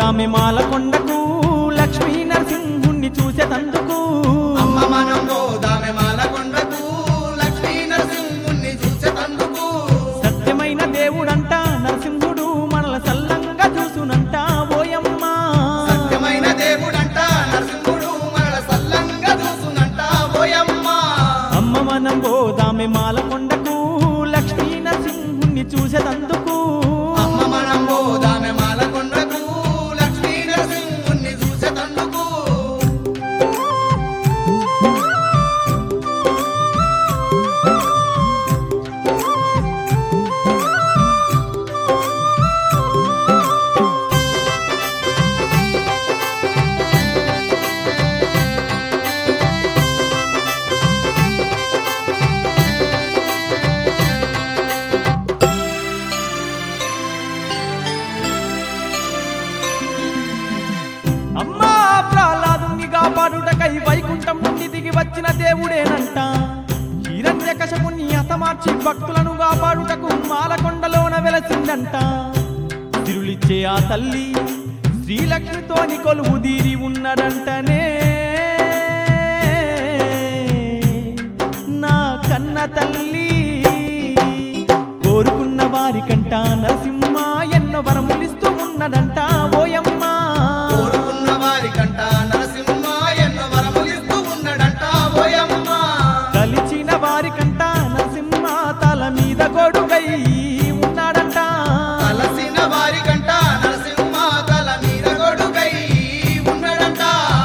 పోదామె మాలకొండకు లక్ష్మీ నరసింహుణ్ణి చూసేటందుకు అమ్మ మనం పోదామె మాలకొండకు లక్ష్మీ నరసింహుణ్ణి చూసేటందుకు సత్యమైన దేవుడంట నరసింహుడు మనల సల్లంగా చూసునంట ఓయమ్మ సత్యమైన దేవుడంట నరసింహుడు మనల సల్లంగా చూసునంట ఓయమ్మ అమ్మ మనం పోదామె మాలకొండకు లక్ష్మీ నరసింహుణ్ణి చూసేటందుకు అమ్మ మనం పోదామె మాలకొండకు లక్ష్మీ నరసింహుణ్ణి చూసేటందుకు అమ్మా ప్రహ్లాదుని కాపాడుటకై వైకుంఠం నుండి దిగి వచ్చిన దేవుడేనంట హిరణ్య కశపుని హతమార్చి భక్తులను కాపాడుటకు మాలకొండలోన వెలసిందంట తిరులిచ్చే ఆ తల్లి శ్రీలక్ష్మితోని కొలువు తీరి ఉన్నదంటనే నా కన్న తల్లి కోరుకున్న వారికంట నరసింహ ఎన్నో వరములిస్తూ ఉన్నదంట ఓయమ్మ కోరుకున్న వారికంట నరసింహ ఎన్నో వరములిస్తూ ఉన్నాడంట ఓయమ్మ కలిచిన వారికంట నరసింహ తల మీద గొడుగై ఉన్నాడంట అలసిన వారికంట నరసింహ తల మీద గొడుగై ఉన్నాడంట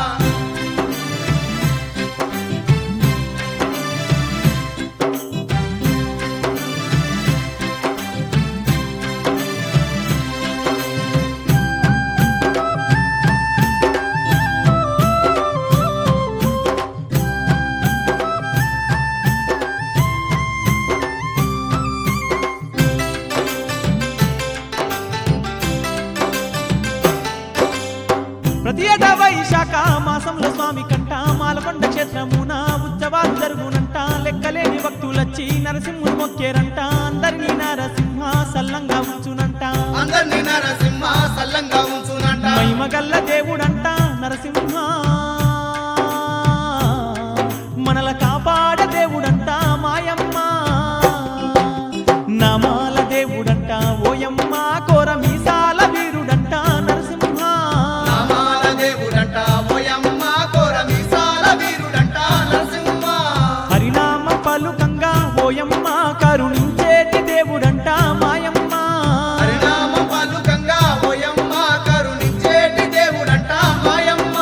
ప్రతి ఏటా వైశాఖ మాసంలో స్వామి కంట మాలకొండ క్షేత్రమున ఉత్సవాలు జరుగునంట లెక్కలేని భక్తులచ్చి నరసింహుని మొక్కేరంట అందరినీ నరసింహ సల్లంగా ఉంచునంట అందరినీ నరసింహ సల్లంగా ఉంచునంట మహిమగల్ల దేవుడంట నరసింహ మనల కాపాడ దేవుడంట మాయమ్మ నమాల దేవుడంట ఓయమ్మ కోర మీసాల వీరుడంట నరసింహ నామాల దేవుడంట ఓయమ్మ కోర మీసాల వీరుడంట నరసింహ హరినామ పలుకంగా ఓయమ్మ కరుణించేటి దేవుడంట మాయమ్మ హరినామ పలుకంగా ఓయమ్మ కరుణించేటి దేవుడంట మాయమ్మ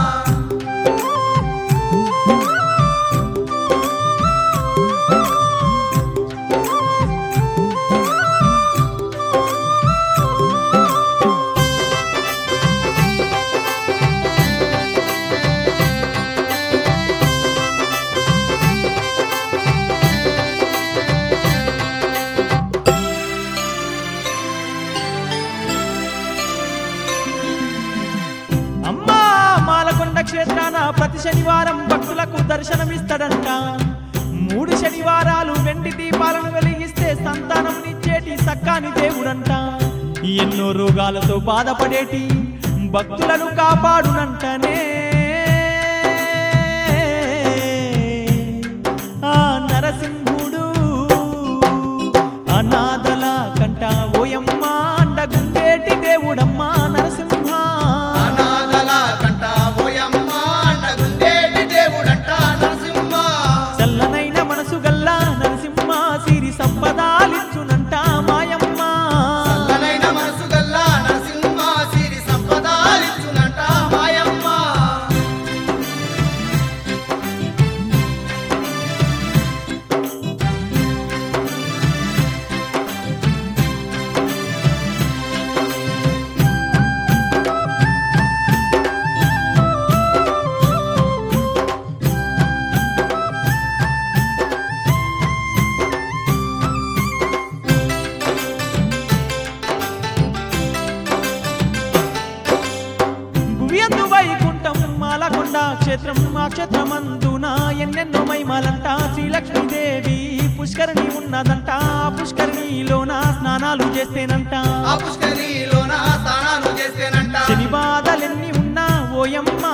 అమ్మా మాలకొండ క్షేత్రాన ప్రతి శనివారం భక్తులకు దర్శనమిస్తాడంట మూడు శనివారాలు వెండి దీపాలను వెలిగిస్తే సంతానంనిచ్చేటి సక్కాని దేవుడంట ఎన్నో రోగాలతో బాధపడేటి భక్తులను కాపాడునంటనే ఆ నరసింహుడు అనాథల కంట ఓయమ్మ అండగుండేటి దేవుడమ్మా నరసింహ అనాథల కంట ఓయమ్మ అండగుండేటి దేవుడంట నరసింహ చల్లనైన మనసు గల్లా నరసింహ సిరి సంపదాలిచ్చునంట మాయమ్మ చల్లనైన మనసు గల్లా నరసింహ సిరి సంపదాలిచ్చునంట మాయమ్మ భువియందు వైకుంఠం మాలకొండ క్షేత్రం మా క్షేత్రమందున ఎన్నెన్నో మైమాలంట శ్రీలక్ష్మీదేవి పుష్కరిణి ఉన్నదంట ఆ పుష్కరిణిలోన స్నానాలు చేస్తేనంట ఆ పుష్కరిలోన స్నానాలు చేస్తేనంట శనివారం ఓయమ్మ